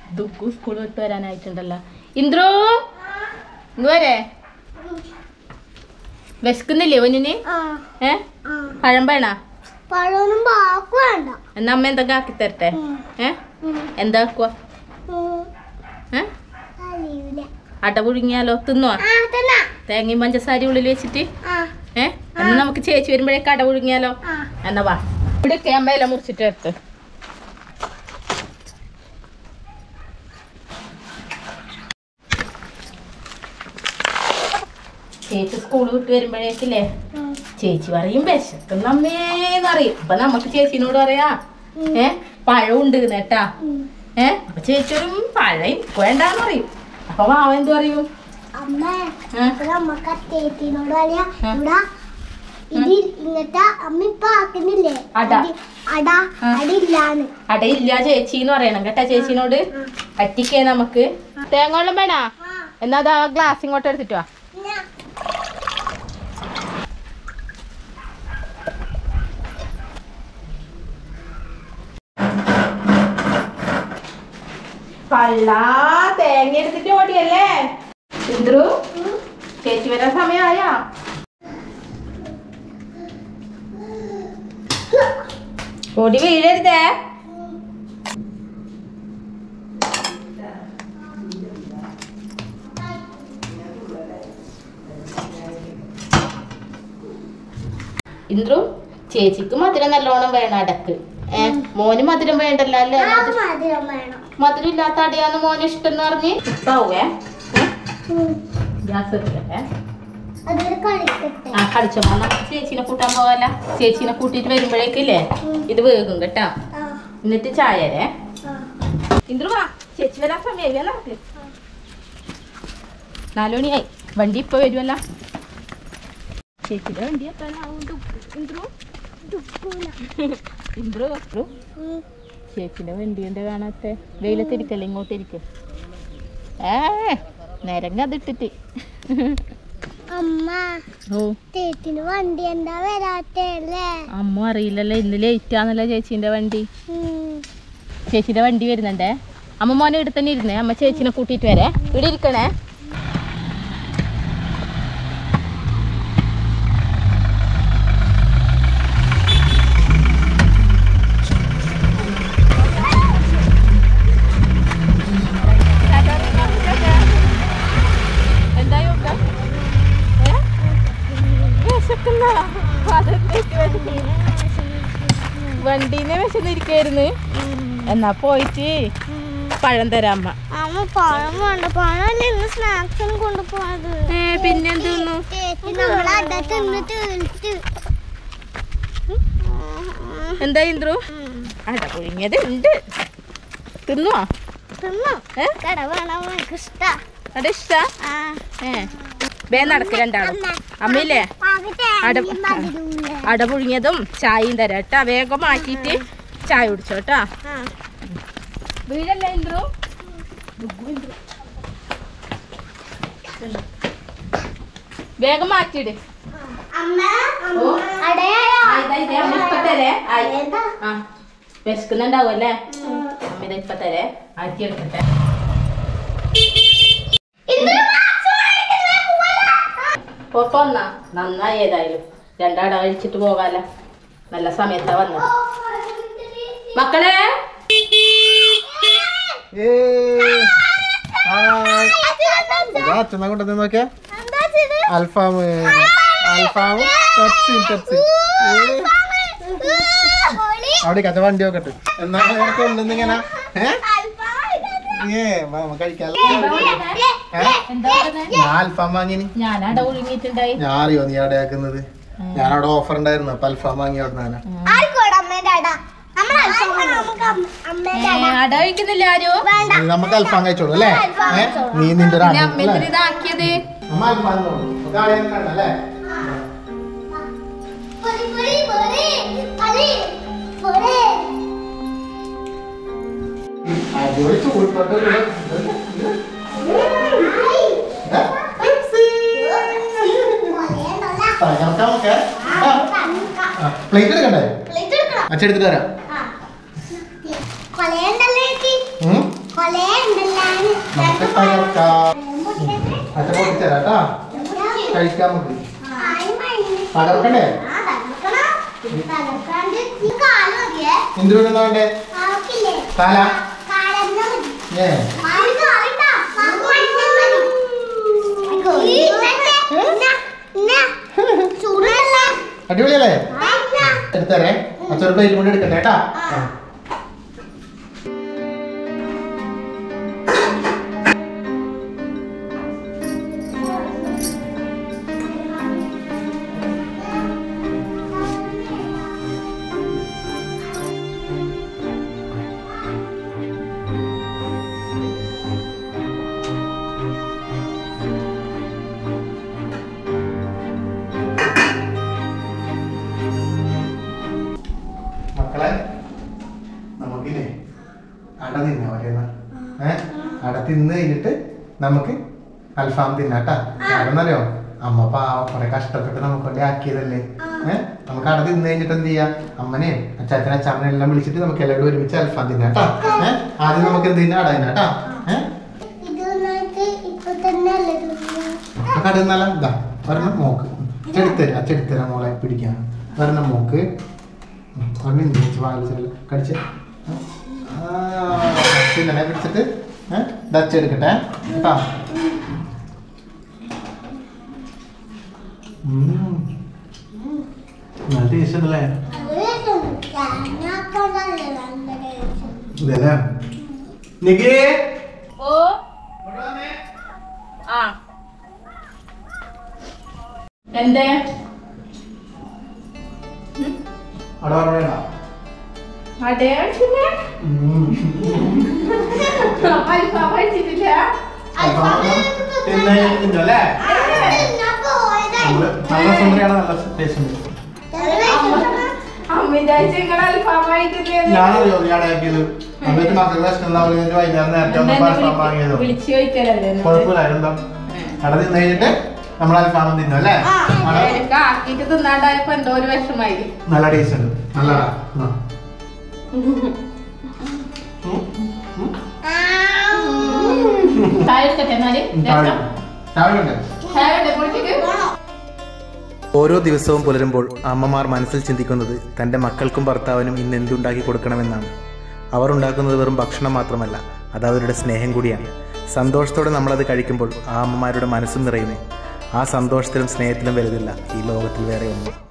ദുഃഖു school വിട്ട് വരാനായിട്ടുണ്ടല്ലോ ഇന്ദ്രു ഇങ്ങ് വരെ വിശക്കുന്നില്ലേ ഒന്നിന് ഏ പഴം വേണ പഴമൊന്നും വാക്ക് വേണ്ട എന്നാ അമ്മ എന്തൊക്കെ ആക്കി തരട്ടെ ഏ എന്താ ആക്കുക ഏ അറിയില്ല അട പുഴുങ്ങിയാലോ തിന്നോ ആ തന്നെ തേങ്ങയും പഞ്ചസാര ഉള്ളിൽ വെച്ചിട്ട് ആ ഏ എന്നാ നമുക്ക് ചേച്ചി വരുമ്പോഴേക്ക് അട പുഴുങ്ങിയാലോ ആ എന്നാ വാ ഇവിടെയൊക്കെ അമ്മ ഇല മുറിച്ചിട്ട് എടുത്ത് ചേച്ചി സ്കൂൾ വിട്ട് വരുമ്പോഴേക്കില്ലേ ചേച്ചി പറയും വിശക്കുന്ന അമ്മേന്ന് അറിയും അപ്പൊ നമുക്ക് ചേച്ചിനോട് പറയാ ഏ പഴം ഉണ്ട് കേട്ടാ ഏ അപ്പൊ ചേച്ചി ഒരു പഴം എനിക്ക് വേണ്ടാന്ന് പറയും അപ്പൊ മാവ എന്ത് പറയും അമ്മ ഏ? ഇപ്പൊ നമ്മക്ക് അത്തേത്തിനോട് പറയാ ആ. ഇവിടെ ഇത് ഇങ്ങനത്തെ അമ്മ ഇപ്പൊ ആക്കുന്നില്ലേ അട. ഇത് അട ആ. അടിയില്ലാന്ന് അടയില്ല ചേച്ചി എന്ന് പറയണം കേട്ടാ ചേച്ചിനോട് പറ്റിക്കേ നമുക്ക് തേങ്ങ വെള്ളം വേണാ എന്നാ അതാ ഗ്ലാസ് ഇങ്ങോട്ട് എടുത്തിട്ട് വാ കള്ള തേങ്ങ എടുത്തിട്ട് ഓടിയല്ലേ ഇന്ദ്രു ചേച്ചി വരാൻ സമയമായാ ഓടി വീഴരുതേ ഇന്ദ്രു ചേച്ചിക്ക് മധുരം നല്ലോണം വേണം അടക്ക് ഏ മോന് മധുരം വേണ്ടല്ലോ അല്ലേ ആ മധുരം- മധുരം വേണം മധുരം ഇല്ലാത്ത അടിയാന്ന് മോന് ഇഷ്ടം എന്ന് പറഞ്ഞ് ഇപ്പാവേ ഉം. ഗ്യാസ് എടുക്കട്ടെ അതൊരു കളിക്കട്ടെ ആ കളിച്ചോ മോനെ. നമുക്ക് ചേച്ചീനെ കൂട്ടാൻ പോകാല ചേച്ചീനെ കൂട്ടിയിട്ട് വരുമ്പോഴേക്കില്ലേ ഉം. ഇത് വേകും കേട്ടാ ആ എന്നിട്ട് ചായരേ ആ ഇന്ദ്രു വാ ചേച്ചി വരാൻ സമയമില്ല നമുക്ക് നാലുമണിയായി വണ്ടി ഇപ്പൊ വരുമല്ല ചേച്ചിയുടെ വണ്ടി എത്താനാവും ഇന്ദ്രു തുപ്പൂല. ഇന്ദ്രു ഇന്ദ്രു ഉം. ചേച്ചിന്റെ വണ്ടി എന്താ കാണാത്തെ വെയിലത്തിരിക്കല്ലേ ഇങ്ങോട്ട് ഇരിക്കും ഏ നേരങ്ങ അതിട്ടിട്ട് അമ്മ ഓ ചേച്ചിന് വണ്ടി എന്താ വരാത്തല്ലേ അമ്മ അറിയില്ലല്ലോ ഇന്ന് ലേറ്റാന്നല്ലോ ചേച്ചീന്റെ വണ്ടി ചേച്ചിന്റെ വണ്ടി വരുന്നുണ്ടേ അമ്മ മോനെ ഇവിടെ തന്നെ ഇരുന്നേ അമ്മ ചേച്ചിനെ കൂട്ടിയിട്ട് വരേ ഇവിടെ ഇരിക്കണേ എന്താ യോഗ ഏ? വിശക്കുന്ന അതെന്തേക്ക് വണ്ടി വണ്ടീനെ വിശന്നിരിക്കായിരുന്നു എന്നാ പോയിട്ട് പഴം തരാം അമ്മ അമ്മ പഴം വേണ്ട പഴം ഇന്ന് സ്നാക്സിന് കൊണ്ടുപോയത് ഏ പിന്നെന്തോന്നു ചേച്ചി നമ്മളെ അട തിന്ന് തീർത്ത് എന്താ ഇന്ദ്രു അട പുഴുങ്ങിയത് ഉണ്ട് തിന്നുവോ തിന്നോ ഏ? കട വേണം എനിക്ക് ഇഷ്ടാ അട ഇഷ്ടാ ആ. ഏ വേ നടക്ക് രണ്ടാളും അമ്മ, അമ്മയില്ലേ പാവി അട തേങ്ങയും മധുരവുമില്ലേ? അട പുഴുങ്ങിയതും ചായയും തരാം കേട്ടാ വേഗം മാറ്റിയിട്ട് ചായ കുടിച്ചോ കേട്ടാ ആ. വീടല്ലേ ഇന്ദ്രു വേഗം മാറ്റിയിട് അമ്മ അമ്മ, ഓ. അടയായോ ആ, ഇതാ ഇതേ, അമ്മ ഇപ്പൊ തരേ ആയി. ഏതാ? ആ വിശക്കുന്നുണ്ടാവും അല്ലേ അമ്മ ഇത് ഇപ്പൊ തരേ ആക്കി എടുക്കട്ടെ പൊപ്പം വന്നാ നന്നായി ഏതായാലും രണ്ടാട കഴിച്ചിട്ട് പോകാല നല്ല സമയത്താ വന്നത് മക്കളെ അച്ഛനെ കൊണ്ടുവന്ന് നോക്കിയാ എന്താ ചെയ്ത്? അൽഫാം അൽഫാമും പെപ്സിയും പെപ്സി പൊളി. അവിടെ കച്ച വണ്ടി നോക്കട്ടെ എന്നാ നേരത്തെ ഉണ്ടെന്നിങ്ങനെ ഏ അൽഫാം ഏ വാ, നമുക്ക് കഴിക്കാം ഏ, ഏ? എന്താ പറഞ്ഞേ? ഞാൻ അൽഫാം വാങ്ങിനി ഞാൻ അട ഒഴുങ്ങിയിട്ടുണ്ടായി ഞാൻ അറിയോ നീ അവിടെ ആക്കുന്നത് ഞാൻ അവിടെ ഓഫർ ഉണ്ടായിരുന്നു അപ്പൊ അൽഫാം വാങ്ങി അവിടെ നിന്നാ ആർക്കോടെ അമ്മേന്റെ അട നമ്മളെ അൽഫാം നമുക്ക് അമ്മ- അമ്മേന്റെ അട അട കഴിക്കുന്നില്ല ആരും വേണ്ട നമുക്ക് അൽഫാം കഴിച്ചോളൂ അല്ലേ ഏ? നീ നിന്റെ ഒരു പിന്നെ അടി, അമ്മ എന്തിനാ അല്ലേ? ഇതാക്കിയത് അമ്മ അൽഫാം തോന്നുന്നു നമുക്ക് ആളെ കണ്ട അല്ലേ പൊളി, പൊളി, പൊളി, പൊളി, പൊളി. അടിപൊളി ചൂടുപൊട്ട് ഇവിടെ. ഹായ്. ഏ? പെപ്സി. പൊളിയുണ്ടല്ലോ. തകർക്കാം നമുക്ക് ആ, തണുക്കാം. പ്ലേറ്റ് എടുക്കണ്ടേ പ്ലേറ്റ് എടുക്കണം. അച്ഛൻ എടുത്തിട്ട് വരാം ആ. കൊലയുണ്ടല്ലോ ചേച്ചി ഉം? കൊലയുണ്ട് നമുക്ക് തകർക്കാം അച്ഛൻ പൊട്ടിച്ചേരാം കേട്ടാ കഴിക്കാം നമുക്ക് തകർക്കണ്ടേ എന്തിനാ വേണ്ടേ കാല ഏ ചൂടല്ലേ അടിപൊളിയല്ലേ എടുത്തരേ അച്ഛൻ പ്ലേറ്റ് കൊണ്ട് എടുക്കട്ടെ കേട്ടാ മക്കളെ നമുക്കില്ലേ അട തിന്നാ പറയുന്ന ഏ അട തിന്ന് കഴിഞ്ഞിട്ട് നമുക്ക് അൽഫാം തിന്നാട്ടാ അതെന്നറിയോ അമ്മ പാവ കുറെ കഷ്ടപ്പെട്ട് നമുക്ക് വേണ്ടി ആക്കിയതല്ലേ ഏഹ് നമുക്ക് അട തിന്ന് കഴിഞ്ഞിട്ട് എന്ത് ചെയ്യാം അമ്മനെ അച്ചാച്ചനെ അച്ചാമ്മനെ എല്ലാം വിളിച്ചിട്ട് നമുക്ക് എല്ലാവരും ഒരുമിച്ച് അൽഫാം തിന്നാട്ടാ ഏഹ് ആദ്യം നമുക്ക് എന്ത് തിന്നാ അട തിന്നാട്ടാ ഏഹ് ഇത് നിനക്ക് ഇപ്പൊ തന്നെ അല്ലേ തിന്നുന്നത്? കട തിന്നാല ഇതാ ഒരെണ്ണം മോക്ക് ചെടുത്തരാ അച്ചെടുത്തരാ മോളെ പിടിക്കാൻ ഒരെണ്ണം മോക്ക് ഉം, ഒരെണ്ണം ഇന്ത്യ വാങ്ങിച്ചാൽ കടിച്ച് പിന്നെ പിടിച്ചിട്ട് ഏഹ് ദച്ചെടുക്കട്ടെ കേട്ടാ ഉം. നല്ല ടേസ്റ്റ് ഉണ്ടല്ലേ അത് രസമുണ്ട്. തേങ്ങാക്കൊണ്ടല്ലേ നല്ല ടേസ്റ്റ്. ഇതല്ലേ നികേ ഓ ആ എന്തേ അവിടെ പറഞ്ഞ അടേ അടിച്ചില്ലേ അൽഫാം അടിച്ചിട്ടില്ല തിന്നല്ലേ തിന്നാൻ പോയതാ. നമ്മള് നല്ല സുന്ദരിയാണ് നല്ല ടേസ്റ്റ് ഉണ്ട് നല്ല രസമുണ്ട്. അമ്മ വിചാരിച്ച നിങ്ങൾ അൽഫാം ആയിട്ടില്ലേ ഞാനറിയോ ഞാൻ ആക്കിയത് എന്നിട്ട് മക്കൾ വിശക്കുണ്ടാവില്ല വൈകുന്നേരം നേരത്തെ ഒന്ന് ഭക്ഷണം വാങ്ങിയതോ വിളിച്ചു ചോദിക്കലല്ലേ കുഴപ്പമില്ല എന്താ കട തിന്നു കഴിഞ്ഞിട്ട് നമ്മൾ അൽഫാമം തിന്നു അല്ലേ അട എനിക്ക് ആക്കിയിട്ട് തിന്നാണ്ടായപ്പോ എന്തോ ഒരു വിഷമായി നല്ല ടേസ്റ്റ് ഉണ്ട് നല്ലതാ ആ. ആ. ചായ എടുക്കട്ടെ എന്നാല് ഉം, താഴെ താഴെ ഉണ്ട് ചായ എടുക്കട്ടെ കുളിച്ചിട്ട് ഓരോ ദിവസവും പുലരുമ്പോൾ അമ്മമാർ മനസ്സിൽ ചിന്തിക്കുന്നത് തൻ്റെ മക്കൾക്കും ഭർത്താവിനും ഇന്ന് എന്തുണ്ടാക്കി കൊടുക്കണമെന്നാണ് അവർ ഉണ്ടാക്കുന്നത് വെറും ഭക്ഷണം മാത്രമല്ല അത് അവരുടെ സ്നേഹം കൂടിയാണ് സന്തോഷത്തോടെ നമ്മളത് കഴിക്കുമ്പോൾ ആ അമ്മമാരുടെ മനസ്സും നിറയുന്നു ആ സന്തോഷത്തിലും സ്നേഹത്തിലും വലുതില്ല ഈ ലോകത്തിൽ വേറെ ഒന്നും